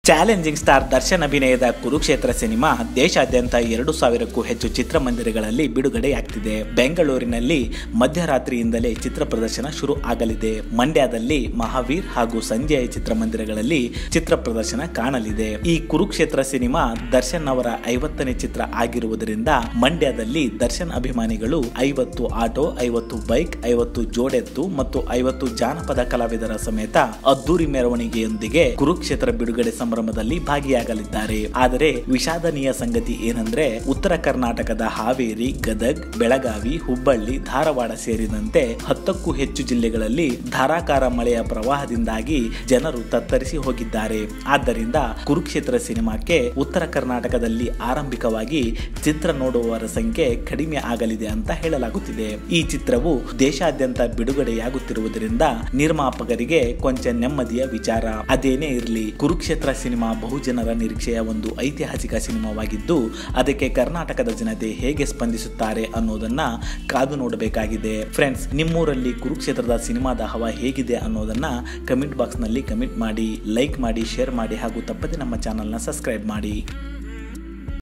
challenging star Darshan ಅಭಿನಯದ Kurukshetra cinema ದೇಶಾದ್ಯಂತ ಎರಡು ಸಾವಿರಕ್ಕೂ ಹೆಚ್ಚು ಚಿತ್ರಮಂದಿರಗಳಲ್ಲಿ ಬಿಡುಗಡೆಯಾಗ್ತಿದೆ ಬೆಂಗಳೂರಿನಲ್ಲಿ ಮಧ್ಯರಾತ್ರಿಯಿಂದಲೇ ಚಿತ್ರ ಪ್ರದರ್ಶನ ಶುರು ಆಗಲಿದೆ ಮಂಡ್ಯದಲ್ಲಿ ಮಹಾವೀರ್ ಹಾಗೂ ಸಂಜಯ್ ಚಿತ್ರಮಂದಿರಗಳಲ್ಲಿ ಚಿತ್ರ ಪ್ರದರ್ಶನ ಕಾಣಲಿದೆ ಈ ಕುರುಕ್ಷೇತ್ರ ಸಿನಿಮಾ ದರ್ಶನ್ ಅವರ ಐವತ್ತನೇ ಚಿತ್ರ ಆಗಿರುವುದರಿಂದ ಮಂಡ್ಯದಲ್ಲಿ ದರ್ಶನ್ ಅಭಿಮಾನಿಗಳು ಐವತ್ತು ಆಟೋ ಐವತ್ತು ಬೈಕ್ ಐವತ್ತು ಜೋಡೆತ್ತು ಮತ್ತು ಐವತ್ತು ಜಾನಪದ ಕಲಾವಿದರ ಸಮೇತ ಅದ್ದೂರಿ ಮೆರವಣಿಗೆಯೊಂದಿಗೆ ಕುರುಕ್ಷೇತ್ರ ಬಿಡುಗಡೆ ಸಂಭ್ರಮದಲ್ಲಿ ಭಾಗಿಯಾಗಲಿದ್ದಾರೆ ಆದರೆ ವಿಷಾದನೀಯ ಸಂಗತಿ ಏನಂದ್ರೆ ಉತ್ತರ ಕರ್ನಾಟಕದ ಹಾವೇರಿ ಗದಗ್ ಬೆಳಗಾವಿ ಹುಬ್ಬಳ್ಳಿ ಧಾರವಾಡ ಸೇರಿದಂತೆ ಹತ್ತಕ್ಕೂ ಹೆಚ್ಚು ಜಿಲ್ಲೆಗಳಲ್ಲಿ ಧಾರಾಕಾರ ಮಳೆಯ ಪ್ರವಾಹದಿಂದಾಗಿ ಜನರು ತತ್ತರಿಸಿ ಹೋಗಿದ್ದಾರೆ ಆದ್ದರಿಂದ ಕುರುಕ್ಷೇತ್ರ ಸಿನಿಮಾಕ್ಕೆ ಉತ್ತರ ಕರ್ನಾಟಕದಲ್ಲಿ ಆರಂಭಿಕವಾಗಿ ಚಿತ್ರ ನೋಡುವವರ ಸಂಖ್ಯೆ ಕಡಿಮೆ ಆಗಲಿದೆ ಅಂತ ಹೇಳಲಾಗುತ್ತಿದೆ ಈ ಚಿತ್ರವು ದೇಶಾದ್ಯಂತ ಬಿಡುಗಡೆಯಾಗುತ್ತಿರುವುದರಿಂದ ನಿರ್ಮಾಪಕರಿಗೆ ಕೊಂಚ ನೆಮ್ಮದಿಯ ವಿಚಾರ ಅದೇನೇ ಇರಲಿ ಕುರುಕ್ಷೇತ್ರ ಸಿನಿಮಾ ಬಹುಜನರ ನಿರೀಕ್ಷೆಯ ಒಂದು ಐತಿಹಾಸಿಕ ಸಿನಿಮಾವಾಗಿದ್ದು ಅದಕ್ಕೆ ಕರ್ನಾಟಕದ ಜನತೆ ಹೇಗೆ ಸ್ಪಂದಿಸುತ್ತಾರೆ ಅನ್ನೋದನ್ನ ಕಾದು ನೋಡಬೇಕಾಗಿದೆ ಫ್ರೆಂಡ್ಸ್ ನಿಮ್ಮೂರಲ್ಲಿ ಕುರುಕ್ಷೇತ್ರದ ಸಿನಿಮಾದ ಹವಾ ಹೇಗಿದೆ ಅನ್ನೋದನ್ನ ಕಮೆಂಟ್ ಬಾಕ್ಸ್ನಲ್ಲಿ ಕಮೆಂಟ್ ಮಾಡಿ ಲೈಕ್ ಮಾಡಿ ಶೇರ್ ಮಾಡಿ ಹಾಗೂ ತಪ್ಪದೆ ನಮ್ಮ ಚಾನಲ್ನ ಸಬ್ಸ್ಕ್ರೈಬ್ ಮಾಡಿ